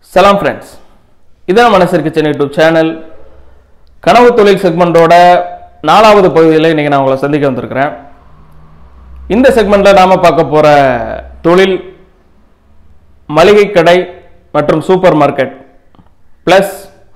சலாம் ஃப்ரெண்ட்ஸ் இதான் மனசிற்கு Chennai YouTube channel கனவு தொழில் செக்மெண்ட்டோட நாலாவது பகுதியில் இன்னைக்கு நான் உங்களை சந்திக்க வந்திருக்கிறேன் இந்த செக்மெண்ட்டில் நாம் பார்க்க போகிற தொழில் மளிகை கடை மற்றும் சூப்பர் மார்க்கெட் ப்ளஸ்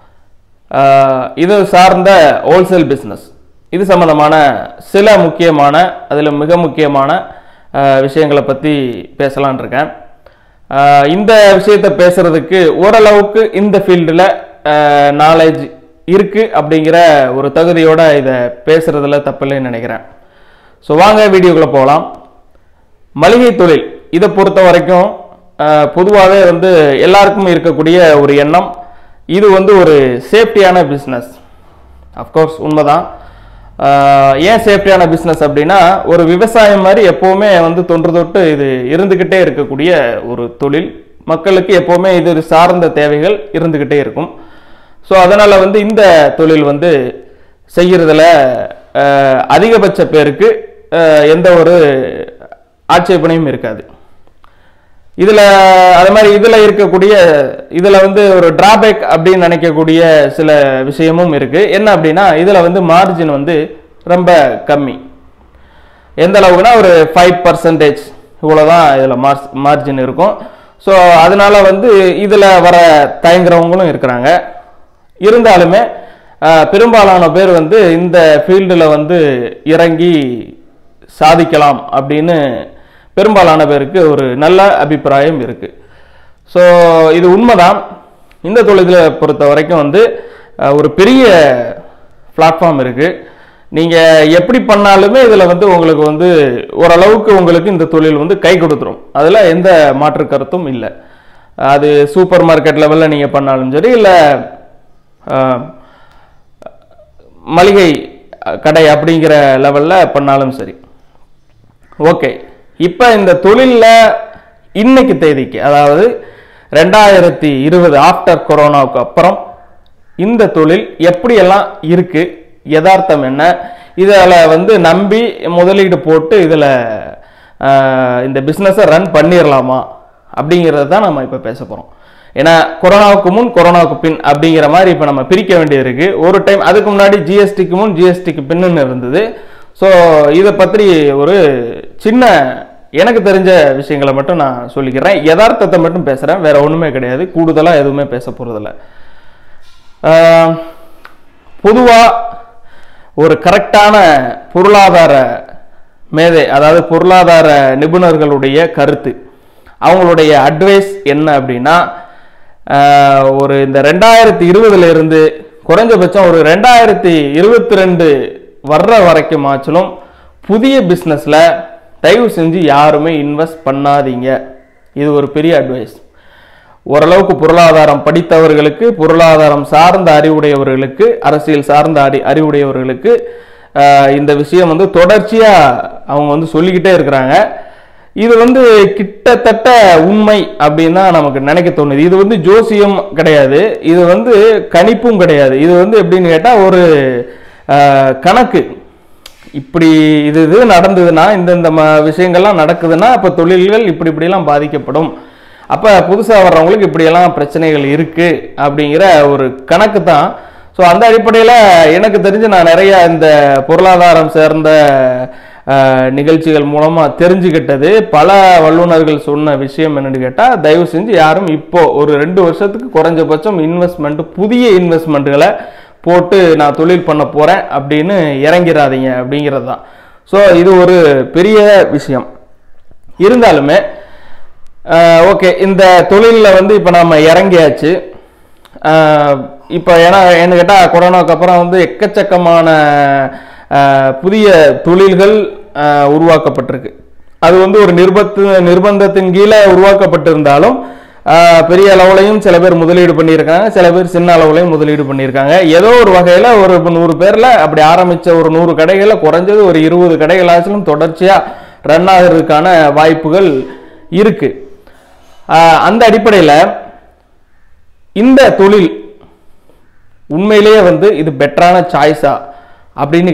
இது சார்ந்த ஹோல்சேல் பிஸ்னஸ் இது சம்பந்தமான சில முக்கியமான அதில் மிக முக்கியமான அஹ், விஷயங்களை பற்றி பேசலான் இருக்கேன் அஹ், இந்த விஷயத்தை பேசுறதுக்கு ஓரளவுக்கு இந்த ஃபீல்டில் நாலேஜ் இருக்கு அப்படிங்கிற ஒரு தகுதியோட இதை பேசுறதுல தப்பில்லைன்னு நினைக்கிறேன் ஸோ வாங்க வீடியோக்குள்ளே போகலாம் மளிகை தொழில் இதை பொறுத்த வரைக்கும் பொதுவாகவே வந்து எல்லாருக்கும் இருக்கக்கூடிய ஒரு எண்ணம் இது வந்து ஒரு சேஃப்டியான பிஸ்னஸ் அஃப்கோர்ஸ் உண்மைதான் ஆஹ் ஏன் சேஃப்டியான பிஸ்னஸ் அப்படின்னா ஒரு விவசாயம் மாதிரி எப்போவுமே வந்து தொன்று தொட்டு இது இருந்துக்கிட்டே இருக்கக்கூடிய ஒரு தொழில் மக்களுக்கு எப்போவுமே இது சார்ந்த தேவைகள் இருந்துக்கிட்டே இருக்கும் ஸோ அதனால் வந்து இந்த தொழில் வந்து செய்கிறதுல ஆஹ் அதிகபட்ச பேருக்கு ஆஹ் எந்த ஒரு ஆட்சேபனையும் இருக்காது இதுல அது மாதிரி இதுல இருக்கக்கூடிய இதுல வந்து ஒரு டிராபேக் அப்படின்னு நினைக்கக்கூடிய சில விஷயமும் இருக்கு என்ன அப்படின்னா இதுல வந்து மார்ஜின் வந்து ரொம்ப கம்மி எந்த அளவுக்குன்னா ஒரு ஃபைவ் பர்சன்டேஜ் இவ்வளோதான் இதில் மார்ஸ் மார்ஜின் இருக்கும் ஸோ அதனால வந்து இதில் வர தயங்குறவங்களும் இருக்கிறாங்க இருந்தாலுமே அஹ், பெரும்பாலான பேர் வந்து இந்த ஃபீல்டில் வந்து இறங்கி சாதிக்கலாம் அப்படின்னு பெரும்பாலான பேருக்கு ஒரு நல்ல அபிப்பிராயம் இருக்கு ஸோ இது உண்மைதான் இந்த தொழிலை பொறுத்த வரைக்கும் வந்து அஹ், ஒரு பெரிய பிளாட்ஃபார்ம் இருக்கு நீங்க எப்படி பண்ணாலுமே இதுல வந்து உங்களுக்கு வந்து ஓரளவுக்கு உங்களுக்கு இந்த தொழில் வந்து கை கொடுத்துரும் அதுல எந்த மாற்று கருத்தும் இல்லை அது சூப்பர் மார்க்கெட் லெவல்ல நீங்க பண்ணாலும் சரி இல்ல அஹ், மளிகை கடை அப்படிங்கிற லெவல்ல பண்ணாலும் சரி ஓகே இப்போ இந்த தொழிலில் இன்னைக்கு தேதிக்கு அதாவது ரெண்டாயிரத்தி இருபது ஆஃப்டர் கொரோனாவுக்கு அப்புறம் இந்த தொழில் எப்படியெல்லாம் இருக்கு யதார்த்தம் என்ன இதில் வந்து நம்பி முதலீடு போட்டு இதில் இந்த பிஸ்னஸை ரன் பண்ணிடலாமா அப்படிங்கிறது தான் நம்ம இப்போ பேச போகிறோம் ஏன்னா கொரோனாவுக்கு முன் கொரோனாவுக்கு பின் அப்படிங்கிற மாதிரி இப்போ நம்ம பிரிக்க வேண்டியது இருக்கு ஒரு டைம் அதுக்கு முன்னாடி ஜிஎஸ்டிக்கு முன் ஜிஎஸ்டிக்கு பின்னு இருந்தது ஸோ இதை பற்றி ஒரு சின்ன எனக்கு தெரிஞ்ச விஷயங்களை மட்டும் நான் சொல்லிக்கிறேன் யதார்த்தத்தை மட்டும் பேசுகிறேன் வேற ஒன்றுமே கிடையாது கூடுதலாக எதுவுமே பேச போகிறதில்ல பொதுவாக ஒரு கரெக்டான பொருளாதார மேதை அதாவது பொருளாதார நிபுணர்களுடைய கருத்து அவங்களுடைய அட்வைஸ் என்ன அப்படின்னா ஆஹ், ஒரு இந்த ரெண்டாயிரத்தி இருபதுல இருந்து குறைஞ்சபட்சம் ஒரு ரெண்டாயிரத்தி இருபத்தி ரெண்டு வர்ற வரைக்கும் ஆச்சிலும் புதிய பிஸ்னஸில் தயவு செஞ்சு யாருமே இன்வெஸ்ட் பண்ணாதீங்க இது ஒரு பெரிய அட்வைஸ் ஓரளவுக்கு பொருளாதாரம் படித்தவர்களுக்கு பொருளாதாரம் சார்ந்த அறிவுடையவர்களுக்கு அரசியல் சார்ந்த அறி அறிவுடையவர்களுக்கு ஆஹ், இந்த விஷயம் வந்து தொடர்ச்சியா அவங்க வந்து சொல்லிக்கிட்டே இருக்கிறாங்க இது வந்து கிட்டத்தட்ட உண்மை அப்படின்னு தான் நமக்கு நினைக்க தோணுது இது வந்து ஜோசியம் கிடையாது இது வந்து கணிப்பும் கிடையாது இது வந்து எப்படின்னு கேட்டால் ஒரு ஆஹ், கணக்கு இப்படி இது இது நடந்ததுன்னா இந்த இந்த ம விஷயங்கள்லாம் நடக்குதுன்னா அப்போ தொழில்கள் இப்படி இப்படிலாம் பாதிக்கப்படும் அப்போ புதுசாக வர்றவங்களுக்கு இப்படியெல்லாம் பிரச்சனைகள் இருக்கு அப்படிங்கிற ஒரு கணக்கு தான் ஸோ அந்த அடிப்படையில் எனக்கு தெரிஞ்சு நான் நிறைய இந்த பொருளாதாரம் சேர்ந்த அஹ், நிகழ்ச்சிகள் மூலமாக தெரிஞ்சுக்கிட்டது பல வல்லுநர்கள் சொன்ன விஷயம் என்னன்னு கேட்டால் தயவு செஞ்சு யாரும் இப்போ ஒரு ரெண்டு வருஷத்துக்கு குறைஞ்சபட்சம் இன்வெஸ்ட்மெண்ட் புதிய இன்வெஸ்ட்மெண்ட்டுகளை போட்டு நான் தொழில் பண்ண போகிறேன் அப்படின்னு இறங்கிடாதீங்க அப்படிங்கிறது தான் ஸோ இது ஒரு பெரிய விஷயம் இருந்தாலுமே ஓகே இந்த தொழிலில் வந்து இப்போ நம்ம இறங்கியாச்சு இப்போ ஏன்னா என்ன கேட்டால் கொரோனாவுக்கு அப்புறம் வந்து எக்கச்சக்கமான ஆஹ், புதிய தொழில்கள் ஆஹ், உருவாக்கப்பட்டிருக்கு அது வந்து ஒரு நிர்பத்து நிர்பந்தத்தின் கீழே உருவாக்கப்பட்டிருந்தாலும் ஆஹ், பெரிய அளவுலையும் சில பேர் முதலீடு பண்ணியிருக்காங்க சில பேர் சின்ன அளவுலையும் முதலீடு பண்ணியிருக்காங்க ஏதோ ஒரு வகையில் ஒரு இப்ப நூறு பேரில் அப்படி ஆரம்பித்த ஒரு நூறு கடைகளில் குறைஞ்சது ஒரு இருபது கடைகளாச்சும் தொடர்ச்சியாக ரன் ஆகிறதுக்கான வாய்ப்புகள் இருக்கு ஆஹ், அந்த அடிப்படையில் இந்த தொழில் உண்மையிலேயே வந்து இது பெட்டரான சாய்ஸா அப்படின்னு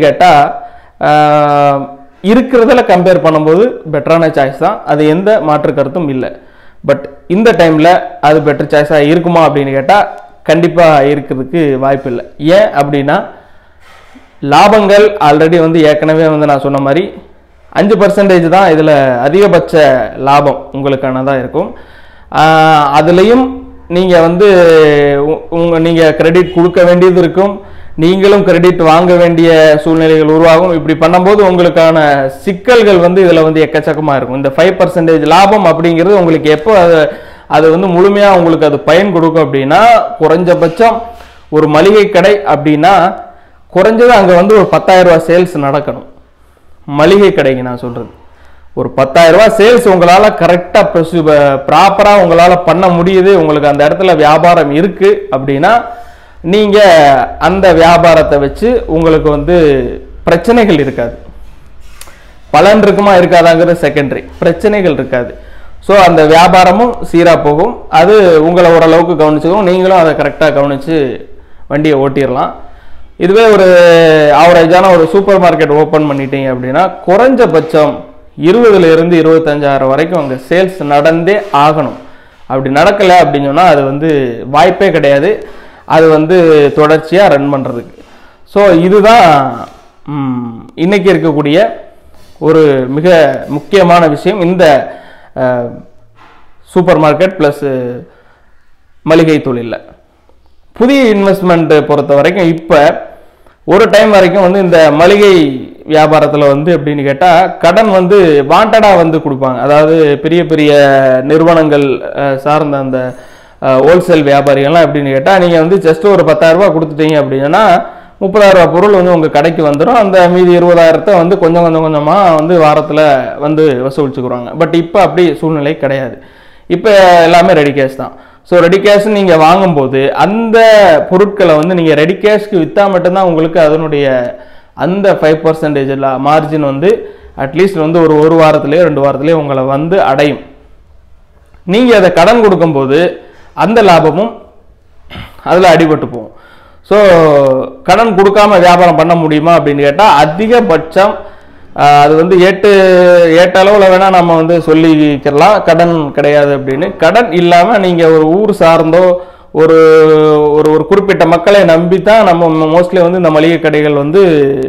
கேட்டால் இருக்கிறதுல கம்பேர் பண்ணும்போது பெட்டரான சாய்ஸ் தான் அது எந்த மாற்று கருத்தும் இல்லை பட் இந்த டைமில் அது பெட்டர் சாய்ஸாக இருக்குமா அப்படின்னு கேட்டால் கண்டிப்பாக இருக்கிறதுக்கு வாய்ப்பு இல்லை ஏன் அப்படின்னா லாபங்கள் ஆல்ரெடி வந்து ஏற்கனவே வந்து நான் சொன்ன மாதிரி அஞ்சு பர்சன்டேஜ் தான் இதில் அதிகபட்ச லாபம் உங்களுக்கானதாக இருக்கும் ஆஹ் அதுலேயும் நீங்கள் வந்து உ- உங்க நீங்கள் கிரெடிட் கொடுக்க வேண்டியது இருக்கும் நீங்களும் கிரெடிட் வாங்க வேண்டிய சூழ்நிலைகள் உருவாகும் இப்படி பண்ணும்போது உங்களுக்கான சிக்கல்கள் வந்து இதில் வந்து எக்கச்சக்கமாக இருக்கும் இந்த ஃபைவ் பர்சன்டேஜ் லாபம் அப்படிங்கிறது உங்களுக்கு எப்போ அது அது வந்து முழுமையாக உங்களுக்கு அது பயன் கொடுக்கும் அப்படின்னா குறைஞ்சபட்சம் ஒரு மளிகை கடை அப்படின்னா குறைஞ்சது அங்கே வந்து ஒரு 10000 ரூபாய் சேல்ஸ் நடக்கணும் மளிகை கடைக்கு நான் சொல்றது ஒரு 10000 ரூபாய் சேல்ஸ் உங்களால் கரெக்டாக ப்ராப்பராக உங்களால் பண்ண முடியுது உங்களுக்கு அந்த இடத்துல வியாபாரம் இருக்கு அப்படின்னா நீங்கள் அந்த வியாபாரத்தை வச்சு உங்களுக்கு வந்து பிரச்சனைகள் இருக்காது பலன் இருக்குமா இருக்காதாங்கிறது செகண்டரி பிரச்சனைகள் இருக்காது ஸோ அந்த வியாபாரமும் சீராக போகும் அது உங்களை ஓரளவுக்கு கவனிச்சுக்கும் நீங்களும் அதை கரெக்டாக கவனித்து வண்டியை ஓட்டிடலாம் இதுவே ஒரு ஆவரேஜான ஒரு சூப்பர் மார்க்கெட் ஓப்பன் பண்ணிட்டீங்க அப்படின்னா குறைஞ்சபட்சம் இருபதுல இருந்து இருபத்தஞ்சாயிரம் வரைக்கும் அங்கே சேல்ஸ் நடந்தே ஆகணும் அப்படி நடக்கலை அப்படின்னு சொன்னால் அது வந்து வாய்ப்பே கிடையாது அது வந்து தொடர்ச்சியாக ரன் பண்ணுறதுக்கு ஸோ இதுதான் ம், இன்னைக்கு இருக்கக்கூடிய ஒரு மிக முக்கியமான விஷயம் இந்த சூப்பர் மார்க்கெட் ப்ளஸ் மளிகை தொழிலில் புதிய இன்வெஸ்ட்மெண்ட் பொறுத்த வரைக்கும் இப்போ ஒரு டைம் வரைக்கும் வந்து இந்த மளிகை வியாபாரத்தில் வந்து எப்படின்னு கேட்டால் கடன் வந்து வாண்டடாக வந்து கொடுப்பாங்க அதாவது பெரிய பெரிய நிறுவனங்கள் அஹ், சார்ந்த அந்த ஹோல்சேல் வியாபாரிகள்லாம் எப்படின்னு கேட்டால் நீங்கள் வந்து ஜஸ்ட் ஒரு 10000 ரூபாய் கொடுத்துட்டீங்க அப்படின்னா முப்பதாயிரம் ரூபாய் பொருள் வந்து உங்கள் கடைக்கு வந்துடும் அந்த மீதி இருபதாயிரத்தை வந்து கொஞ்சம் கொஞ்சம் கொஞ்சமாக வந்து வாரத்தில் வந்து வசூலிச்சுக்குறாங்க பட் இப்போ அப்படி சூழ்நிலை கிடையாது இப்போ எல்லாமே ரெடி கேஷ் தான் ஸோ ரெடி கேஷ் நீங்கள் வாங்கும்போது அந்த பொருட்களை வந்து நீங்கள் ரெடி கேஷ்க்கு விற்றா மட்டும்தான் உங்களுக்கு அதனுடைய அந்த ஃபைவ் பர்சன்டேஜ் மார்ஜின் வந்து அட்லீஸ்ட் வந்து ஒரு ஒரு வாரத்திலேயோ ரெண்டு வாரத்திலேயோ உங்களை வந்து அடையும் நீங்கள் அதை கடன் கொடுக்கும்போது அந்த லாபமும் அதில் அடிபட்டு போகும் ஸோ கடன் கொடுக்காம வியாபாரம் பண்ண முடியுமா அப்படின்னு கேட்டால் அதிகபட்சம் ஆஹ், அது வந்து ஏட்டு ஏட்ட அளவில் வேணால் நம்ம வந்து சொல்லிக்கிறலாம் கடன் கிடையாது அப்படின்னு கடன் இல்லாமல் நீங்கள் ஒரு ஊர் சார்ந்தோ ஒரு ஒரு ஒரு குறிப்பிட்ட மக்களை நம்பி தான் நம்ம மோஸ்ட்லி வந்து இந்த மளிகை கடைகள் வந்து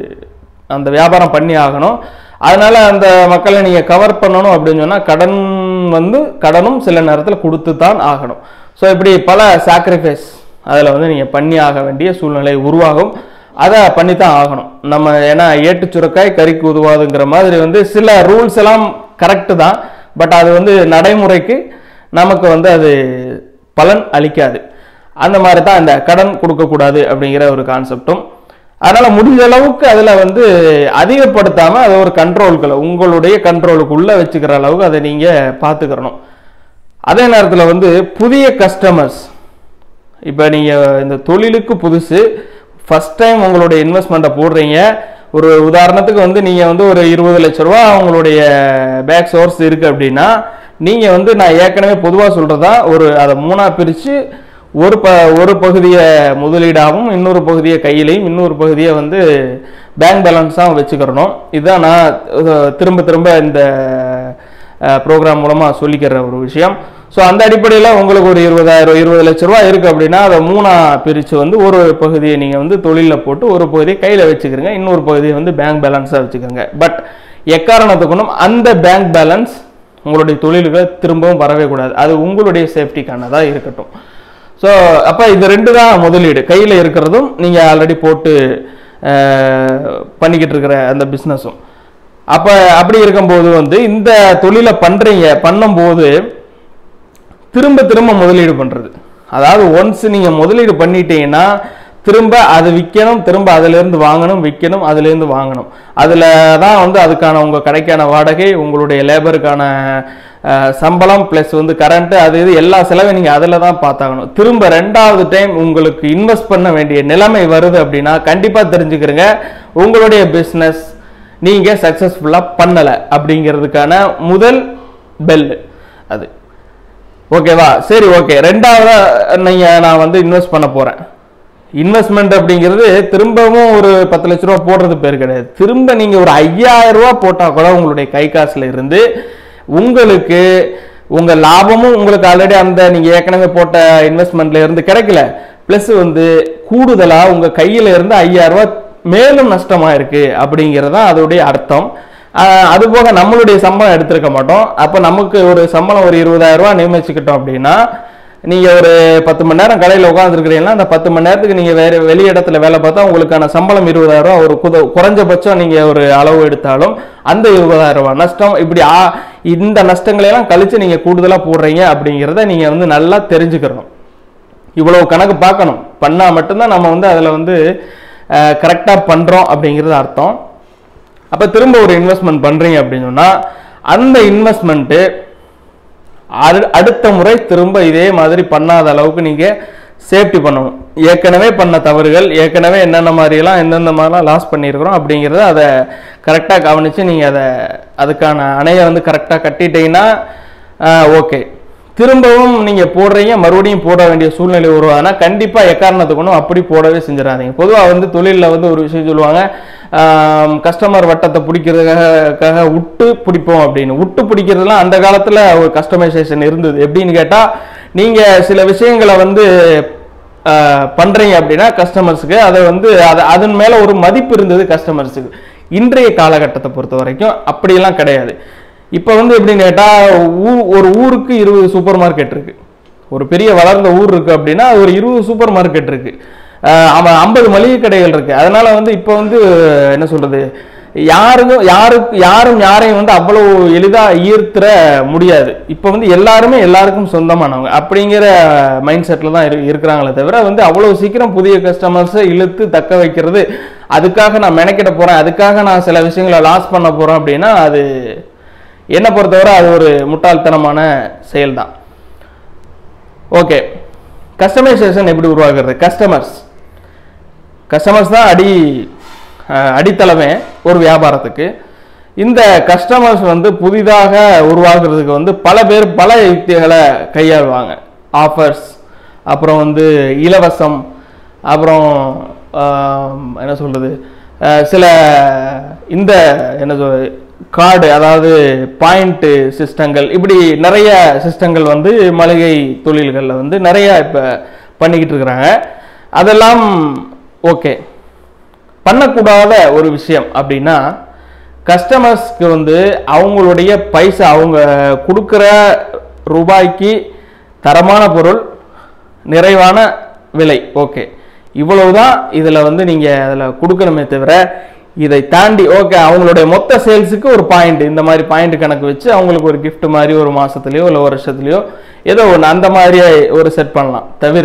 அந்த வியாபாரம் பண்ணி ஆகணும் அதனால அந்த மக்களை நீங்கள் கவர் பண்ணணும் அப்படின்னு சொன்னால் கடன் வந்து கடனும் சில நேரத்தில் கொடுத்து தான் ஆகணும் ஸோ இப்படி பல சாக்ரிஃபைஸ் அதில் வந்து நீங்கள் பண்ணி ஆக வேண்டிய சூழ்நிலை உருவாகும் அதை பண்ணி தான் ஆகணும் நம்ம ஏன்னா ஏட்டு சுரக்காய் கறிக்கு உதவாதுங்கிற மாதிரி வந்து சில ரூல்ஸ் எல்லாம் கரெக்டு தான் பட் அது வந்து நடைமுறைக்கு நமக்கு வந்து அது பலன் அளிக்காது அந்த மாதிரி தான் இந்த கடன் கொடுக்கக்கூடாது அப்படிங்கிற ஒரு கான்செப்டும் அதனால முடிஞ்ச அளவுக்கு அதில் வந்து அதிகப்படுத்தாம அதை ஒரு கண்ட்ரோலுக்குள்ள உங்களுடைய கண்ட்ரோலுக்குள்ள வச்சுக்கிற அளவுக்கு அதை நீங்க பார்த்துக்கிறணும் அதே நேரத்தில் வந்து புதிய கஸ்டமர்ஸ் இப்போ நீங்கள் இந்த தொழிலுக்கு புதுசு ஃபர்ஸ்ட் டைம் உங்களுடைய இன்வெஸ்ட்மெண்ட்டை போடுறீங்க ஒரு உதாரணத்துக்கு வந்து நீங்கள் வந்து ஒரு இருபது லட்ச ரூபா உங்களுடைய பேக் சோர்ஸ் இருக்குது அப்படின்னா நீங்கள் வந்து நான் ஏற்கனவே பொதுவாக சொல்கிறதா ஒரு அதை மூணாக பிரித்து ஒரு ப ஒரு பகுதியை முதலீடாகவும் இன்னொரு பகுதியை கையிலையும் இன்னொரு பகுதியை வந்து பேங்க் பேலன்ஸாகவும் வச்சுக்கிறணும் இதுதான் நான் அஹ், திரும்ப திரும்ப இந்த ப்ரோக்ராம் மூலமாக சொல்லிக்கிற ஒரு விஷயம் ஸோ அந்த அடிப்படையில் உங்களுக்கு ஒரு இருபதாயிரம் இருபது லட்ச ரூபா இருக்குது அப்படின்னா அதை மூணா பிரித்து வந்து ஒரு பகுதியை நீங்கள் வந்து தொழிலில் போட்டு ஒரு பகுதியை கையில் வச்சுக்கிறீங்க இன்னொரு பகுதியை வந்து பேங்க் பேலன்ஸாக வச்சுக்கோங்க பட் எக்காரணத்தை கொண்டும் அந்த பேங்க் பேலன்ஸ் உங்களுடைய தொழிலுக்கு திரும்பவும் வரவே கூடாது அது உங்களுடைய சேஃப்டிக்கானதாக இருக்கட்டும் ஸோ அப்போ இது ரெண்டு தான் முதலீடு கையில் இருக்கிறதும் நீங்கள் ஆல்ரெடி போட்டு அஹ், பண்ணிக்கிட்டு இருக்கிற அந்த பிஸ்னஸும் அப்போ அப்படி இருக்கும்போது வந்து இந்த தொழிலை பண்ணுறீங்க பண்ணும்போது திரும்ப திரும்ப முதலீடு பண்ணுறது அதாவது ஒன்ஸ் நீங்கள் முதலீடு பண்ணிட்டீங்கன்னா திரும்ப அது விற்கணும் திரும்ப அதிலேருந்து வாங்கணும் விற்கணும் அதிலேருந்து வாங்கணும் அதில் தான் வந்து அதுக்கான உங்கள் கடைக்கான வாடகை உங்களுடைய லேபருக்கான அஹ், சம்பளம் ப்ளஸ் வந்து கரண்ட்டு அது இது எல்லா செலவையும் நீங்கள் அதில் தான் பார்த்தாகணும் திரும்ப ரெண்டாவது டைம் உங்களுக்கு இன்வெஸ்ட் பண்ண வேண்டிய நிலைமை வருது அப்படின்னா கண்டிப்பாக தெரிஞ்சுக்கிறங்க உங்களுடைய பிஸ்னஸ் நீங்கள் சக்ஸஸ்ஃபுல்லாக பண்ணலை அப்படிங்கிறதுக்கான முதல் பெல் அது ஓகேவா சரி ஓகே ரெண்டாவதா நீங்க நான் வந்து இன்வெஸ்ட் பண்ண போறேன் இன்வெஸ்ட்மெண்ட் அப்படிங்கிறது திரும்பவும் ஒரு பத்து லட்ச ரூபா போடுறது பேர் கிடையாது திரும்ப நீங்க ஒரு ஐயாயிரம் ரூபா போட்டா கூட உங்களுடைய கை காசுல இருந்து உங்களுக்கு உங்க லாபமும் உங்களுக்கு ஆல்ரெடி அந்த நீங்க ஏற்கனவே போட்ட இன்வெஸ்ட்மெண்ட்ல இருந்து கிடைக்கல பிளஸ் வந்து கூடுதலா உங்க கையில இருந்து ஐயாயிரம் ரூபாய் மேலும் நஷ்டமா இருக்கு அப்படிங்கிறது தான் அதோடைய அர்த்தம் ஆஹ் அது போக நம்மளுடைய சம்பளம் எடுத்திருக்க மாட்டோம் அப்ப நமக்கு ஒரு சம்பளம் ஒரு இருபதாயிரம் ரூபாய் நியமிச்சுக்கிட்டோம் அப்படின்னா நீங்க ஒரு பத்து மணி நேரம் கடையில் உட்காந்துருக்கிறீங்கன்னா அந்த பத்து மணி நேரத்துக்கு நீங்க வேற வெளி இடத்துல வேலை பார்த்தா உங்களுக்கான சம்பளம் இருபதாயிரம் ரூபாய் ஒரு குத குறைஞ்சபட்சம் நீங்க ஒரு அளவு எடுத்தாலும் அந்த இருபதாயிரம் ரூபாய் நஷ்டம் இப்படி ஆ இந்த நஷ்டங்களை எல்லாம் கழிச்சு நீங்க கூடுதலா போடுறீங்க அப்படிங்கிறத நீங்க வந்து நல்லா தெரிஞ்சுக்கிறணும் இவ்வளவு கணக்கு பார்க்கணும் பண்ணா மட்டும்தான் நம்ம வந்து அதுல வந்து கரெக்டா பண்றோம் அப்படிங்கிறது அர்த்தம் அப்ப திரும்ப ஒரு இன்வெஸ்ட்மெண்ட் பண்றீங்க அப்படின்னு சொன்னா அந்த இன்வெஸ்ட்மெண்ட்டு அடுத்த முறை திரும்ப இதே மாதிரி பண்ணாத அளவுக்கு நீங்க சேஃப்டி பண்ணணும் ஏற்கனவே பண்ண தவறுகள் ஏற்கனவே என்னென்ன மாதிரியெல்லாம் எந்தெந்த மாதிரிலாம் லாஸ் பண்ணியிருக்கிறோம் அப்படிங்கிறத அதை கரெக்டாக கவனித்து நீங்கள் அதை அதுக்கான அணையை வந்து கரெக்டாக கட்டிட்டீங்கன்னா ஓகே திரும்பவும் நீங்கள் போடுறீங்க மறுபடியும் போட வேண்டிய சூழ்நிலை உருவாதுன்னா கண்டிப்பாக எக்காரணத்துக்கு ஒன்றும் அப்படி போடவே செஞ்சிடாதீங்க பொதுவாக வந்து தொழிலில் வந்து ஒரு விஷயம் சொல்லுவாங்க கஸ்டமர் வட்டத்தை பிடிக்கிறதுக்காக விட்டு பிடிப்போம் அப்படின்னு விட்டு பிடிக்கிறதுலாம் அந்த காலத்தில் ஒரு கஸ்டமைசேஷன் இருந்தது எப்படின்னு கேட்டால் நீங்கள் சில விஷயங்களை வந்து ஆஹ், பண்றீங்க அப்படின்னா கஸ்டமர்ஸுக்கு அதை வந்து அது அதன் மேல ஒரு மதிப்பு இருந்தது கஸ்டமர்ஸுக்கு இன்றைய காலகட்டத்தை பொறுத்த வரைக்கும் அப்படியெல்லாம் கிடையாது இப்போ வந்து எப்படின்னு கேட்டா ஊ ஒரு ஊருக்கு இருபது சூப்பர் மார்க்கெட் இருக்கு ஒரு பெரிய வளர்ந்த ஊர் இருக்கு அப்படின்னா அது ஒரு இருபது சூப்பர் மார்க்கெட் இருக்கு ஆஹ் அவன் ஐம்பது மளிகை கடைகள் இருக்கு அதனால வந்து இப்போ வந்து என்ன சொல்றது யாருக்கும் யாருக்கு யாரும் யாரையும் வந்து அவ்வளவு எளிதா ஈர்த்திர முடியாது இப்போ வந்து எல்லாருமே எல்லாருக்கும் சொந்தமானவங்க அப்படிங்கிற மைண்ட் செட்ல தான் இரு- இருக்கிறாங்களே தவிர வந்து அவ்வளவு சீக்கிரம் புதிய கஸ்டமர்ஸை இழுத்து தக்க வைக்கிறது அதுக்காக நான் மெனக்கிட போறேன் அதுக்காக நான் சில விஷயங்களை லாஸ் பண்ண போறேன் அப்படின்னா அது என்னை பொறுத்தவரை அது ஒரு முட்டாள்தனமான செயல் தான் ஓகே கஸ்டமைசேஷன் எப்படி உருவாக்குறது கஸ்டமர்ஸ் கஸ்டமர்ஸ் தான் அடி அஹ், அடித்தளமே ஒரு வியாபாரத்துக்கு இந்த கஸ்டமர்ஸ் வந்து புதிதாக உருவாக்குறதுக்கு வந்து பல பேர் பல யுக்திகளை கையாளுவாங்க ஆஃபர்ஸ் அப்புறம் வந்து இலவசம் அப்புறம் ஆம், என்ன சொல்றது அஹ், சில இந்த என்ன சொல் கார்டு அதாவது பாயிண்ட் சிஸ்டங்கள் இப்படி நிறைய சிஸ்டங்கள் வந்து மளிகை தொழில்களில் வந்து நிறைய இப்போ பண்ணிக்கிட்டு இருக்கிறாங்க அதெல்லாம் ஓகே பண்ணக்கூடாத ஒரு விஷயம் அப்படின்னா கஸ்டமர்ஸ்க்கு வந்து அவங்களுடைய பைசா அவங்க கொடுக்குற ரூபாய்க்கு தரமான பொருள் நிறைவான விலை ஓகே இவ்வளவுதான் இதில் வந்து நீங்கள் அதில் கொடுக்கணுமே தவிர இதை தாண்டி ஓகே அவங்களுடைய மொத்த சேல்ஸுக்கு ஒரு பாயிண்ட் இந்த மாதிரி பாயிண்ட் கணக்கு வச்சு அவங்களுக்கு ஒரு gift மாதிரி ஒரு மாசத்துலயோ இல்லை ஒரு வருஷத்துலயோ ஏதோ ஒன்று அந்த மாதிரி ஒரு செட் பண்ணலாம் தவிர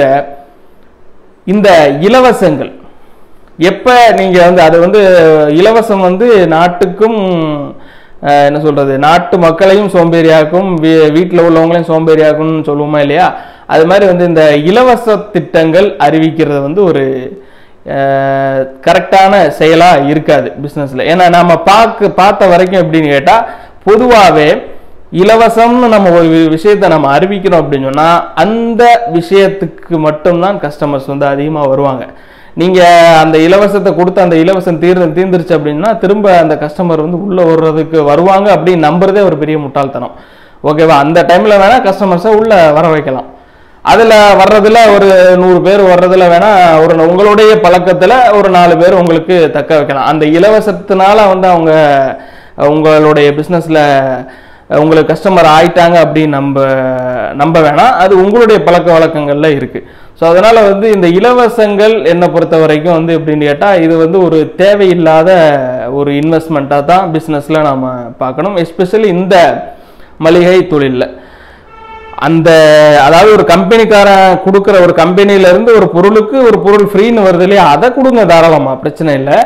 இந்த இலவசங்கள் எப்ப நீங்க வந்து அது வந்து இலவசம் வந்து நாட்டுக்கும் அஹ், என்ன சொல்றது நாட்டு மக்களையும் சோம்பேறியாக்கும் வீ- வீட்டுல உள்ளவங்களையும் சோம்பேறியாக்கும்னு சொல்லுவோமா இல்லையா அது மாதிரி வந்து இந்த இலவச திட்டங்கள் அறிவிக்கிறது வந்து ஒரு கரெக்டான செயலா இருக்காது பிசினஸ்ல ஏன்னா நாம பார்க்க பார்த்த வரைக்கும் எப்படின்னு கேட்டா பொதுவாகவே இலவசம்னு நம்ம ஒரு வி- விஷயத்தை நம்ம அறிவிக்கிறோம் அப்படின்னு சொன்னா அந்த விஷயத்துக்கு மட்டும்தான் கஸ்டமர்ஸ் வந்து அதிகமா வருவாங்க நீங்க அந்த இலவசத்தை கொடுத்து அந்த இலவசம் தீர்ந்து தீர்ந்துருச்சு அப்படின்னா திரும்ப அந்த கஸ்டமர் வந்து உள்ள வர்றதுக்கு வருவாங்க அப்படின்னு நம்புறதே ஒரு பெரிய முட்டாள்தனம் ஓகேவா அந்த டைம்ல வேணா கஸ்டமர்ஸை உள்ள வர வைக்கலாம் அதுல வர்றதுல ஒரு நூறு பேர் வர்றதுல வேணா ஒரு உங்களுடைய பழக்கத்துல ஒரு நாலு பேர் உங்களுக்கு தக்க வைக்கலாம் அந்த இலவசத்தினால வந்து அவங்க உங்களுடைய பிசினஸ்ல உங்களுக்கு கஸ்டமர் ஆயிட்டாங்க அப்படின்னு நம்ப நம்ப வேணாம் அது உங்களுடைய பழக்க வழக்கங்கள்ல இருக்கு ஸோ அதனால வந்து இந்த இலவசங்கள் என்னை பொறுத்த வரைக்கும் வந்து எப்படின்னு கேட்டா இது வந்து ஒரு தேவையில்லாத ஒரு இன்வெஸ்ட்மெண்ட்டாக தான் பிஸ்னஸ்ல நாம பார்க்கணும் எஸ்பெஷலி இந்த மளிகை தொழில்ல அந்த அதாவது ஒரு கம்பெனிக்காரன் கொடுக்குற ஒரு கம்பெனில இருந்து ஒரு பொருளுக்கு ஒரு பொருள் ஃப்ரீன்னு வருது இல்லையா அதை கொடுங்க தாராளமா பிரச்சனை இல்லை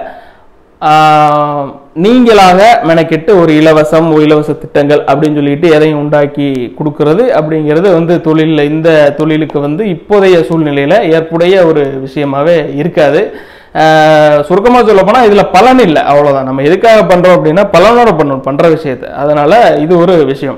ஆஹ், நீங்களாக மெனக்கெட்டு ஒரு இலவசம் ஒரு இலவச திட்டங்கள் அப்படின்னு சொல்லிட்டு எதையும் உண்டாக்கி கொடுக்கறது அப்படிங்கிறது வந்து தொழிலில் இந்த தொழிலுக்கு வந்து இப்போதைய சூழ்நிலையில ஏற்புடைய ஒரு விஷயமாவே இருக்காது சுருக்கமாக சொல்ல போனால் இதில் பலன் இல்லை அவ்வளோதான் நம்ம எதுக்காக பண்ணுறோம் அப்படின்னா பலனோட பண்ணணும் பண்ணுற விஷயத்தை அதனால இது ஒரு விஷயம்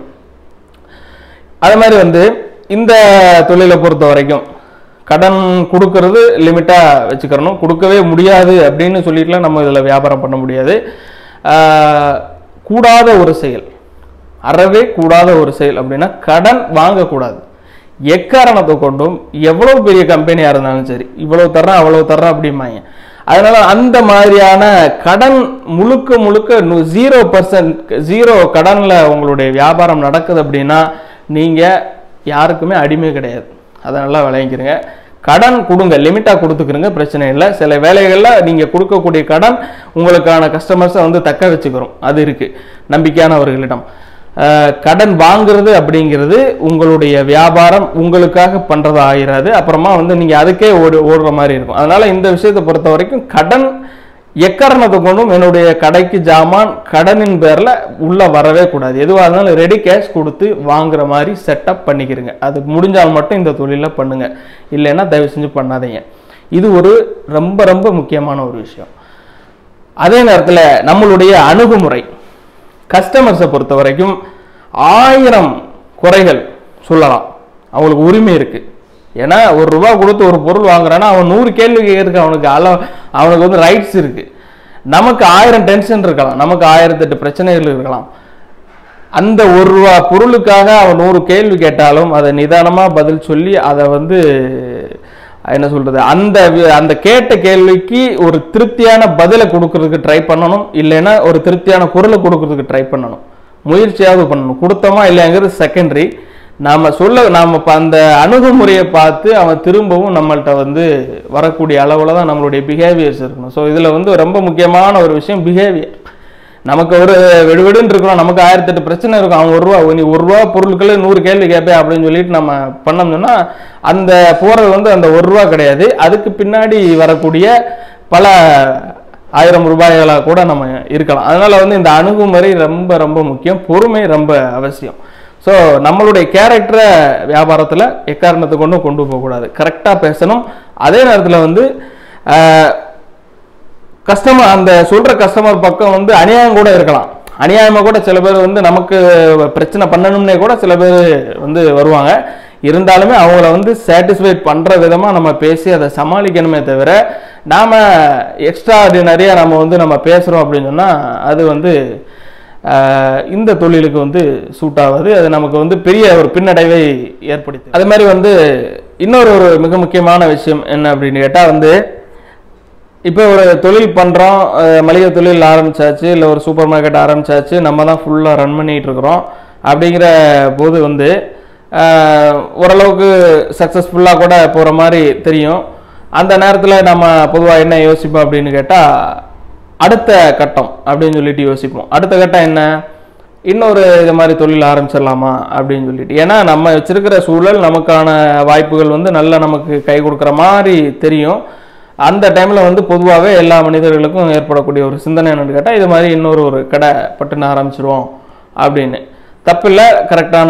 அது மாதிரி வந்து இந்த தொழிலை பொறுத்த வரைக்கும் கடன் கொடுக்கறது லிமிட்டாக வச்சுக்கிறணும் கொடுக்கவே முடியாது அப்படின்னு சொல்லிட்டுலாம் நம்ம இதில் வியாபாரம் பண்ண முடியாது ஆஹ் கூடாத ஒரு செயல் அறவே கூடாத ஒரு செயல் அப்படின்னா கடன் வாங்கக்கூடாது எக்காரணத்தை கொண்டும் எவ்வளவு பெரிய கம்பெனியா இருந்தாலும் சரி இவ்வளவு தர்றேன் அவ்வளவு தர்றேன் அப்படிம்பாங்க அதனால அந்த மாதிரியான கடன் முழுக்க முழுக்க ஜீரோ பர்சன்ட் ஜீரோ கடன்ல உங்களுடைய வியாபாரம் நடக்குது அப்படின்னா நீங்க யாருக்குமே அடிமை கிடையாது அதை நல்லா விளங்கிக்கிறங்க கடன் கொடுங்க லிமிட்டாக கொடுத்துக்கிறங்க பிரச்சனை இல்லை சில வேலைகளில் நீங்கள் கொடுக்கக்கூடிய கடன் உங்களுக்கான கஸ்டமர்ஸை வந்து தக்க வச்சுக்கிறோம் அது இருக்கு நம்பிக்கையானவர்களிடம் அஹ், கடன் வாங்குறது அப்படிங்கிறது உங்களுடைய வியாபாரம் உங்களுக்காக பண்றது ஆயிராது அப்புறமா வந்து நீங்க அதுக்கே ஓடு ஓடுற மாதிரி இருக்கும் அதனால இந்த விஷயத்தை பொறுத்த வரைக்கும் கடன் எக்காரணத்தை கொண்டும் என்னுடைய கடைக்கு ஜாமான் கடனின் பேர்ல உள்ள வரவே கூடாது எதுவாக இருந்தாலும் ரெடி கேஷ் கொடுத்து வாங்குற மாதிரி செட்டப் பண்ணிக்கிறங்க அது முடிஞ்சால் மட்டும் இந்த தொழிலை பண்ணுங்க இல்லைன்னா தயவு செஞ்சு பண்ணாதீங்க இது ஒரு ரொம்ப ரொம்ப முக்கியமான ஒரு விஷயம் அதே நேரத்தில் நம்மளுடைய அணுகுமுறை கஸ்டமர்ஸை பொறுத்த வரைக்கும் ஆயிரம் குறைகள் சொல்லலாம் அவங்களுக்கு உரிமை இருக்கு ஏன்னா ஒரு ரூபா கொடுத்து ஒரு பொருள் வாங்குறான்னா அவன் நூறு கேள்வி கேட்கறதுக்கு அவனுக்கு அள அவனுக்கு வந்து ரைட்ஸ் இருக்கு நமக்கு ஆயிரம் டென்ஷன் இருக்கலாம் நமக்கு ஆயிரத்தெட்டு பிரச்சனைகள் இருக்கலாம் அந்த ஒரு ரூபா பொருளுக்காக அவன் நூறு கேள்வி கேட்டாலும் அதை நிதானமா பதில் சொல்லி அதை வந்து என்ன சொல்றது அந்த வி- அந்த கேட்ட கேள்விக்கு ஒரு திருப்தியான பதிலை கொடுக்கறதுக்கு ட்ரை பண்ணணும் இல்லைன்னா ஒரு திருப்தியான பொருளை கொடுக்கறதுக்கு ட்ரை பண்ணணும் முயற்சியாவது பண்ணணும் கொடுத்தோமா இல்லையாங்கிறது செகண்டரி நாம சொல்ல நாம இப்ப அந்த அணுகுமுறையை பார்த்து அவன் திரும்பவும் நம்மள்ட்ட வந்து வரக்கூடிய அளவுல தான் நம்மளுடைய பிஹேவியர்ஸ் இருக்கணும் ஸோ இதுல வந்து ரொம்ப முக்கியமான ஒரு விஷயம் பிஹேவியர் நமக்கு ஒரு வெடுவெடுன்னு இருக்கிறோம் நமக்கு ஆயிரத்தெட்டு பிரச்சனை இருக்கும் அவன் ஒரு ரூபா நீ ஒரு ரூபா பொருட்களே நூறு கேள்வி கேட்பேன் அப்படின்னு சொல்லிட்டு நம்ம பண்ணோம்னா அந்த போறது வந்து அந்த ஒரு ரூபா கிடையாது அதுக்கு பின்னாடி வரக்கூடிய பல ஆயிரம் ரூபாய்களா கூட நம்ம இருக்கலாம் அதனால வந்து இந்த அணுகுமுறை ரொம்ப ரொம்ப முக்கியம் பொறுமை ரொம்ப அவசியம் ஸோ நம்மளுடைய கேரக்டரை வியாபாரத்தில் எக்காரணத்தை கொண்டும் கொண்டு போகக்கூடாது கரெக்டாக பேசணும் அதே நேரத்தில் வந்து ஆஹ், கஸ்டமர் அந்த சொல்ற கஸ்டமர் பக்கம் வந்து அநியாயம் கூட இருக்கலாம் அநியாயமா கூட சில பேர் வந்து நமக்கு பிரச்சனை பண்ணணும்னே கூட சில பேர் வந்து வருவாங்க இருந்தாலுமே அவங்கள வந்து சாட்டிஸ்ஃபைட் பண்ற விதமா நம்ம பேசி அதை சமாளிக்கணுமே தவிர நாம எக்ஸ்ட்ரா ஆர்டினரியா நம்ம வந்து நம்ம பேசுறோம் அப்படின்னு சொன்னா அது வந்து ஆஹ், இந்த தொழிலுக்கு வந்து சூட் ஆகாது அது நமக்கு வந்து பெரிய ஒரு பின்னடைவை ஏற்படுத்தி அது மாதிரி வந்து இன்னொரு ஒரு மிக முக்கியமான விஷயம் என்ன அப்படின்னு கேட்டா வந்து இப்போ ஒரு தொழில் பண்ணுறோம் மளிகை தொழில் ஆரம்பிச்சாச்சு இல்லை ஒரு சூப்பர் மார்க்கெட் ஆரம்பிச்சாச்சு நம்ம தான் ஃபுல்லாக ரன் பண்ணிட்டு இருக்கிறோம் அப்படிங்கிற போது வந்து அஹ், ஓரளவுக்கு சக்ஸஸ்ஃபுல்லாக கூட போகிற மாதிரி தெரியும் அந்த நேரத்தில் நம்ம பொதுவாக என்ன யோசிப்போம் அப்படின்னு கேட்டால் அடுத்த கட்டம் அப்படின்னு சொல்லிட்டு யோசிப்போம் அடுத்த கட்டம் என்ன இன்னொரு இது மாதிரி தொழில் ஆரம்பிச்சிடலாமா அப்படின்னு சொல்லிட்டு ஏன்னா நம்ம வச்சிருக்கிற சூழல் நமக்கான வாய்ப்புகள் வந்து நல்லா நமக்கு கை கொடுக்குற மாதிரி தெரியும் அந்த டைமில் வந்து பொதுவாகவே எல்லா மனிதர்களுக்கும் ஏற்படக்கூடிய ஒரு சிந்தனை என்னன்னு கேட்டால் இது மாதிரி இன்னொரு ஒரு கடை பட்டுன்னு ஆரம்பிச்சிருவோம் அப்படின்னு தப்பில்லை கரெக்டான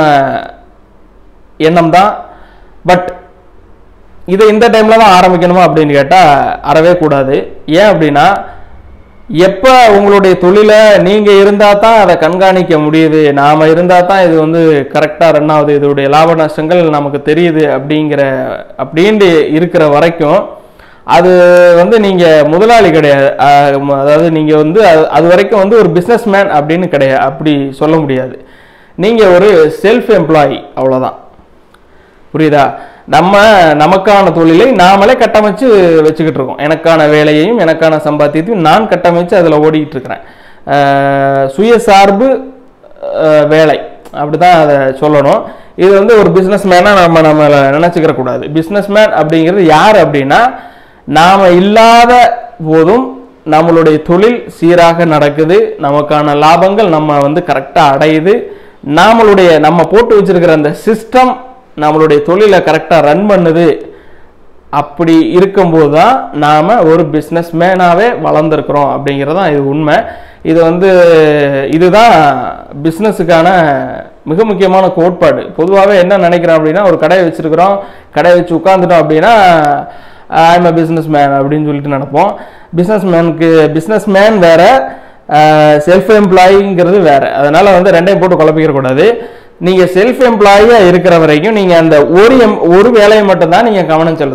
எண்ணம் தான் பட் இதை இந்த டைமில் தான் ஆரம்பிக்கணுமா அப்படின்னு கேட்டால் அறவே கூடாது ஏன் அப்படின்னா எப்போ உங்களுடைய தொழிலை நீங்கள் இருந்தால் தான் அதை கண்காணிக்க முடியுது நாம் இருந்தால் தான் இது வந்து கரெக்டாக ரன் ஆகுது இதோடைய லாப நஷ்டங்கள் நமக்கு தெரியுது அப்படிங்கிற அப்படின்ட்டு இருக்கிற வரைக்கும் அது வந்து நீங்கள் முதலாளி கிடையாது அஹ் ம- அதாவது நீங்கள் வந்து அது- அது வரைக்கும் வந்து ஒரு பிஸ்னஸ் மேன் அப்படின்னு கிடையாது அப்படி சொல்ல முடியாது நீங்கள் ஒரு செல்ஃப் எம்ப்ளாயி அவ்வளோதான் புரியுதா நம்ம நமக்கான தொழிலை நாமளே கட்டமைச்சு வச்சுக்கிட்டு இருக்கோம் எனக்கான வேலையையும் எனக்கான சம்பாத்தியத்தையும் நான் கட்டமைச்சு அதில் ஓடிக்கிட்டு இருக்கிறேன் அஹ் சுயசார்பு அஹ் வேலை அப்படிதான் அதை சொல்லணும் இது வந்து ஒரு பிஸ்னஸ் மேனாக நம்ம நம்மளை நினச்சிக்கிற கூடாது பிஸ்னஸ் மேன் அப்படிங்கிறது யார் அப்படின்னா நாம் இல்லாத போதும் நம்மளுடைய தொழில் சீராக நடக்குது நமக்கான லாபங்கள் நம்ம வந்து கரெக்டாக அடையுது நம்மளுடைய நம்ம போட்டு வச்சிருக்கிற அந்த சிஸ்டம் நம்மளுடைய தொழிலை கரெக்டாக ரன் பண்ணுது அப்படி இருக்கும்போது தான் நாம் ஒரு பிஸ்னஸ் மேனாகவே வளர்ந்துருக்குறோம் அப்படிங்கிறது தான் இது உண்மை இது வந்து இதுதான் பிஸ்னஸுக்கான மிக முக்கியமான கோட்பாடு பொதுவாகவே என்ன நினைக்கிறோம் அப்படின்னா ஒரு கடையை வச்சிருக்கிறோம் கடையை வச்சு உட்காந்துட்டோம் அப்படின்னா ஐம் அ பிஸ்னஸ் மேன் அப்படின்னு சொல்லிட்டு நினைப்போம் பிஸ்னஸ் மேனுக்கு பிஸ்னஸ் மேன் வேற செல்ஃப் எம்ப்ளாயிங்கிறது வேற அதனால வந்து ரெண்டையும் போட்டு குழப்பிக்கிற கூடாது நீங்க செல்ஃப் எம்ப்ளாயியா இருக்கிற வரைக்கும் நீங்க அந்த ஒரு எம் ஒரு வேலையை மட்டும் தான் நீங்க கவனம் செலுத்தணும்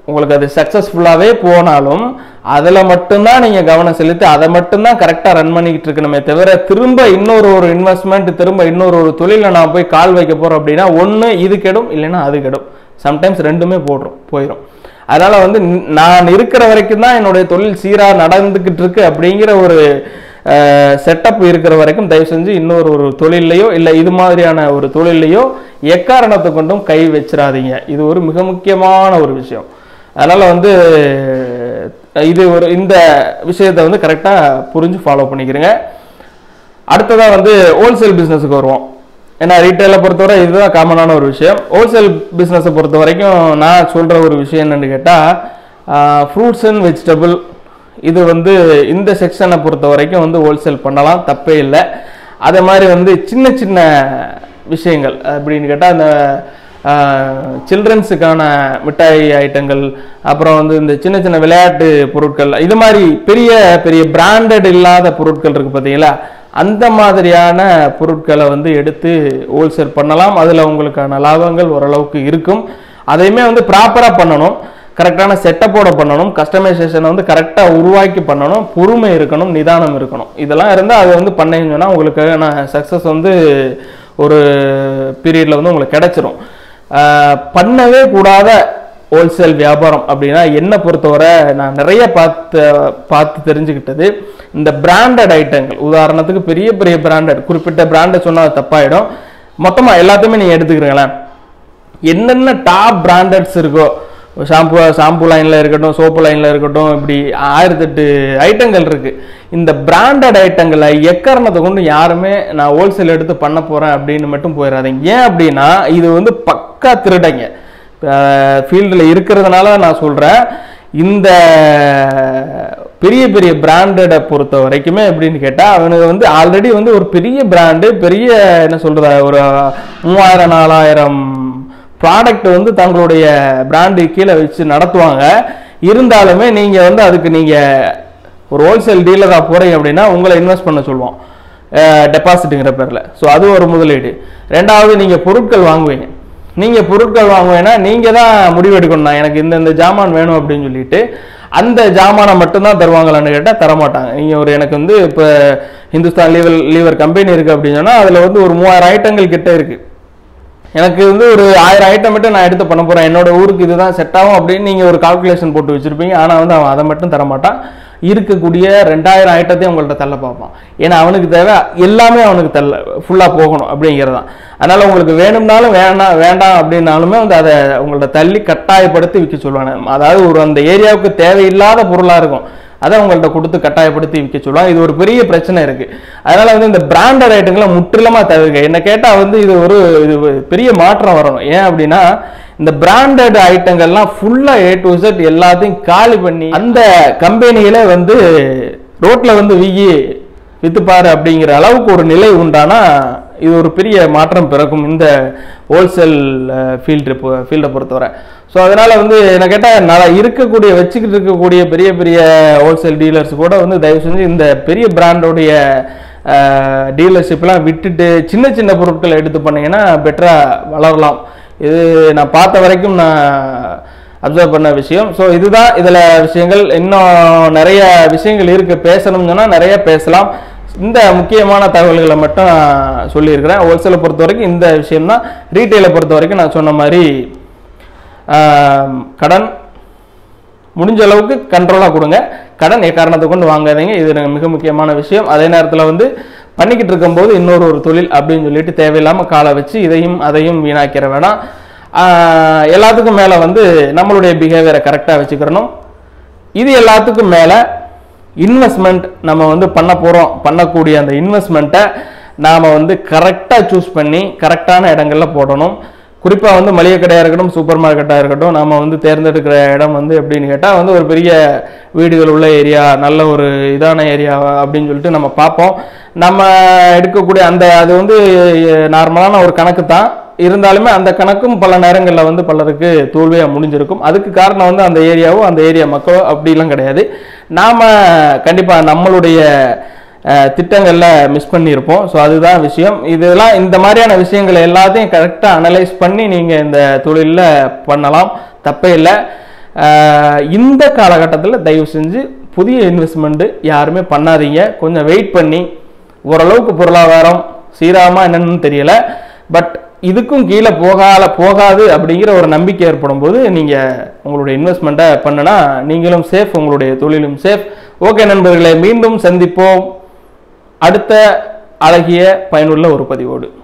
உங்களுக்கு அது சக்ஸஸ்ஃபுல்லாகவே போனாலும் அதில் மட்டும்தான் நீங்கள் கவனம் செலுத்தி அதை மட்டும்தான் கரெக்டாக ரன் பண்ணிக்கிட்டு இருக்கணுமே தவிர திரும்ப இன்னொரு ஒரு இன்வெஸ்ட்மெண்ட் திரும்ப இன்னொரு ஒரு தொழிலில் நான் போய் கால் வைக்க போகிறோம் அப்படின்னா ஒன்று இது கெடும் இல்லைன்னா அது கெடும் சம்டைம்ஸ் ரெண்டுமே போடுறோம் போயிடும் அதனால வந்து ந- நான் இருக்கிற வரைக்கும் தான் என்னுடைய தொழில் சீராக நடந்துக்கிட்டு இருக்கு அப்படிங்கிற ஒரு செட்டப் இருக்கிற வரைக்கும் தயவு செஞ்சு இன்னொரு ஒரு தொழிலையோ இல்லை இது மாதிரியான ஒரு தொழிலையோ எக்காரணத்தை கொண்டும் கை வச்சிடாதீங்க இது ஒரு மிக முக்கியமான ஒரு விஷயம் அதனால வந்து இது ஒரு இந்த விஷயத்தை வந்து கரெக்டாக புரிஞ்சு ஃபாலோ பண்ணிக்கிறேங்க அடுத்ததா வந்து ஹோல்சேல் பிஸ்னஸுக்கு வருவோம் ஏன்னா ரீட்டைலை பொறுத்தவரை இதுதான் காமனான ஒரு விஷயம் ஹோல்சேல் பிஸ்னஸை பொறுத்த வரைக்கும் நான் சொல்கிற ஒரு விஷயம் என்னன்னு கேட்டால் ஃப்ரூட்ஸ் அண்ட் வெஜிடபிள் இது வந்து இந்த செக்ஷனை பொறுத்த வரைக்கும் வந்து ஹோல்சேல் பண்ணலாம் தப்பே இல்லை அதே மாதிரி வந்து சின்ன சின்ன விஷயங்கள் அப்படின்னு கேட்டால் அந்த சில்ட்ரன்ஸுக்கான மிட்டாய் ஐட்டங்கள் அப்புறம் வந்து இந்த சின்ன சின்ன விளையாட்டு பொருட்கள் இது மாதிரி பெரிய பெரிய பிராண்டட் இல்லாத பொருட்கள் இருக்கு பார்த்தீங்களா அந்த மாதிரியான பொருட்களை வந்து எடுத்து ஹோல்சேல் பண்ணலாம் அதில் உங்களுக்கான லாபங்கள் ஓரளவுக்கு இருக்கும் அதையுமே வந்து ப்ராப்பராக பண்ணணும் கரெக்டான செட்டப்போட பண்ணணும் கஸ்டமைசேஷனை வந்து கரெக்டாக உருவாக்கி பண்ணணும் பொறுமை இருக்கணும் நிதானம் இருக்கணும் இதெல்லாம் இருந்தால் அது வந்து பண்ணீங்கன்னு சொன்னா உங்களுக்கான சக்ஸஸ் வந்து ஒரு பீரியடில் வந்து உங்களுக்கு கிடைச்சிரும் ஆஹ் பண்ணவே கூடாத ஹோல்சேல் வியாபாரம் அப்படின்னா என்னை பொறுத்தவரை நான் நிறைய பார்த்து பார்த்து தெரிஞ்சுக்கிட்டது இந்த பிராண்டட் ஐட்டங்கள் உதாரணத்துக்கு பெரிய பெரிய பிராண்டட் குறிப்பிட்ட பிராண்டை சொன்னால் தப்பாயிடும் மொத்தமாக எல்லாத்தையுமே நீங்கள் எடுத்துக்கிறீங்களேன் என்னென்ன டாப் பிராண்டட்ஸ் இருக்கோ ஷாம்பு ஷாம்பு லைனில் இருக்கட்டும் சோப்பு லைனில் இருக்கட்டும் இப்படி ஆயிரத்தெட்டு ஐட்டங்கள் இருக்குது இந்த பிராண்டட் ஐட்டங்களை எக்காரணத்தை கொண்டு யாருமே நான் ஹோல்சேல் எடுத்து பண்ண போகிறேன் அப்படின்னு மட்டும் போயிடாதீங்க ஏன் அப்படின்னா இது வந்து பக்கா திருடைங்க ஃபீல்டில் இருக்கிறதுனால நான் சொல்கிறேன் இந்த பெரிய பெரிய பிராண்டடை பொறுத்த வரைக்குமே எப்படின்னு கேட்டால் அவனுக்கு வந்து ஆல்ரெடி வந்து ஒரு பெரிய பிராண்டு பெரிய என்ன சொல்கிறது ஒரு மூவாயிரம் நாலாயிரம் ப்ராடக்ட் வந்து தங்களுடைய பிராண்டு கீழே வச்சு நடத்துவாங்க இருந்தாலுமே நீங்கள் வந்து அதுக்கு நீங்கள் ஒரு ஹோல்சேல் டீலராக போகிறீங்க அப்படின்னா உங்களை இன்வெஸ்ட் பண்ண சொல்லுவோம் டெபாசிட்டுங்கிற பேரில் ஸோ அது ஒரு முதலீடு ரெண்டாவது நீங்கள் பொருட்கள் வாங்குவீங்க நீங்கள் பொருட்கள் வாங்குவீங்கன்னா நீங்கள் தான் முடிவெடுக்கணும் நான் எனக்கு இந்த இந்த ஜாமான் வேணும் அப்படின்னு சொல்லிட்டு அந்த ஜாமானை மட்டும்தான் தருவாங்களான்னு கேட்டால் தரமாட்டாங்க நீங்கள் ஒரு எனக்கு வந்து இப்போ ஹிந்துஸ்தான் லீவர் லீவர் கம்பெனி இருக்குது அப்படின்னு சொன்னால் அதில் வந்து ஒரு மூவாயிரம் ஐட்டங்கள் கிட்ட இருக்குது எனக்கு வந்து ஒரு ஆயிரம் ஐட்டம் மட்டும் நான் எடுத்து பண்ண போறேன் என்னோட ஊருக்கு இதுதான் செட் ஆகும் அப்படின்னு நீங்க ஒரு கால்குலேஷன் போட்டு வச்சிருப்பீங்க ஆனா வந்து அவன் அதை மட்டும் தர மாட்டான் இருக்கக்கூடிய ரெண்டாயிரம் ஐட்டத்தையும் உங்கள்ட்ட தள்ள பார்ப்பான் ஏன்னா அவனுக்கு தேவை எல்லாமே அவனுக்கு தள்ள ஃபுல்லா போகணும் அப்படிங்கிறதான் அதனால உங்களுக்கு வேணும்னாலும் வேணாம் வேண்டாம் அப்படின்னாலுமே வந்து அதை உங்கள்ட்ட தள்ளி கட்டாயப்படுத்தி விற்க சொல்லுவாங்க அதாவது ஒரு அந்த ஏரியாவுக்கு தேவையில்லாத பொருளா இருக்கும் அதை உங்கள்ட்ட கொடுத்து கட்டாயப்படுத்தி விற்க சொல்லுவாங்க இது ஒரு பெரிய பிரச்சனை இருக்கு அதனால வந்து இந்த பிராண்டட் ஐட்டங்களை முற்றிலுமா தவிர்க்க என்ன கேட்டா வந்து இது ஒரு இது ஒரு பெரிய மாற்றம் வரணும் ஏன் அப்படின்னா இந்த பிராண்டட் ஐட்டங்கள்லாம் ஃபுல்லா ஏ டு Z எல்லாத்தையும் காலி பண்ணி அந்த கம்பெனியில வந்து ரோட்ல வந்து வீகி வித்துப்பாரு அப்படிங்கிற அளவுக்கு ஒரு நிலை உண்டானா இது ஒரு பெரிய மாற்றம் பிறக்கும் இந்த ஹோல்சேல் ஃபீல்டு ஃபீல்டை பொறுத்தவரை ஸோ அதனால வந்து என்ன கேட்டால் நான் இருக்கக்கூடிய வச்சுக்கிட்டு இருக்கக்கூடிய பெரிய பெரிய ஹோல்சேல் டீலர்ஸ் கூட வந்து தயவு செஞ்சு இந்த பெரிய பிராண்டோடைய டீலர்ஷிப்லாம் விட்டுட்டு சின்ன சின்ன பொருட்களை எடுத்து பண்ணீங்கன்னா பெட்டராக வளரலாம் இது நான் பார்த்த வரைக்கும் நான் அப்சர்வ் பண்ண விஷயம் ஸோ இதுதான் இதில் விஷயங்கள் இன்னும் நிறைய விஷயங்கள் இருக்கு பேசணும்னு சொன்னால் நிறைய பேசலாம் இந்த முக்கியமான தகவல்களை மட்டும் நான் சொல்லியிருக்கிறேன் ஹோல்சேலை பொறுத்த வரைக்கும் இந்த விஷயம்தான் ரீட்டைலை பொறுத்த வரைக்கும் நான் சொன்ன மாதிரி ஆம், கடன் முடிஞ்ச அளவுக்கு கண்ட்ரோலாக கொடுங்க கடன் எக்காரணத்தை கொண்டு வாங்காதீங்க இது எனக்கு மிக முக்கியமான விஷயம் அதே நேரத்தில் வந்து பண்ணிக்கிட்டு இருக்கும்போது இன்னொரு ஒரு தொழில் அப்படின்னு சொல்லிட்டு தேவையில்லாமல் காலை வச்சு இதையும் அதையும் வீணாக்கிற வேணாம் ஆஹ் எல்லாத்துக்கும் மேலே வந்து நம்மளுடைய பிஹேவியரை கரெக்டாக வச்சுக்கிறணும் இது எல்லாத்துக்கும் மேலே இன்வெஸ்ட்மெண்ட் நம்ம வந்து பண்ண போகிறோம் பண்ணக்கூடிய அந்த இன்வெஸ்ட்மெண்ட்டை நாம் வந்து கரெக்டாக சூஸ் பண்ணி கரெக்டான இடங்கள்ல போடணும் குறிப்பாக வந்து மளிகை கடையாக இருக்கட்டும் சூப்பர் மார்க்கெட்டாக இருக்கட்டும் நம்ம வந்து தேர்ந்தெடுக்கிற இடம் வந்து எப்படின்னு கேட்டால் வந்து ஒரு பெரிய வீடுகள் உள்ள ஏரியா நல்ல ஒரு இதான ஏரியா அப்படின்னு சொல்லிட்டு நம்ம பார்ப்போம் நம்ம எடுக்கக்கூடிய அந்த அது வந்து நார்மலான ஒரு கணக்கு தான் இருந்தாலுமே அந்த கணக்கும் பல நேரங்களில் வந்து பலருக்கு தோல்வியாக முடிஞ்சிருக்கும் அதுக்கு காரணம் வந்து அந்த ஏரியாவோ அந்த ஏரியா மக்களோ அப்படிலாம் கிடையாது நாம் கண்டிப்பாக நம்மளுடைய அஹ், திட்டங்கள்ல மிஸ் பண்ணியிருப்போம் ஸோ அதுதான் விஷயம் இதெல்லாம் இந்த மாதிரியான விஷயங்கள் எல்லாத்தையும் கரெக்டாக அனலைஸ் பண்ணி நீங்கள் இந்த தொழிலில் பண்ணலாம் தப்பே இல்லை ஆஹ் இந்த காலகட்டத்தில் தயவு செஞ்சு புதிய இன்வெஸ்ட்மெண்ட்டு யாருமே பண்ணாதீங்க கொஞ்சம் வெயிட் பண்ணி ஓரளவுக்கு பொருளாதாரம் சீராமா என்னன்னு தெரியல பட் இதுக்கும் கீழே போகால போகாது அப்படிங்கிற ஒரு நம்பிக்கை ஏற்படும் போது நீங்கள் உங்களுடைய இன்வெஸ்ட்மெண்ட்டை பண்ணுனா நீங்களும் சேஃப் உங்களுடைய தொழிலும் சேஃப் ஓகே நண்பர்களே மீண்டும் சந்திப்போம் அடுத்த அழகிய பயனுள்ள ஒரு பதிவோடு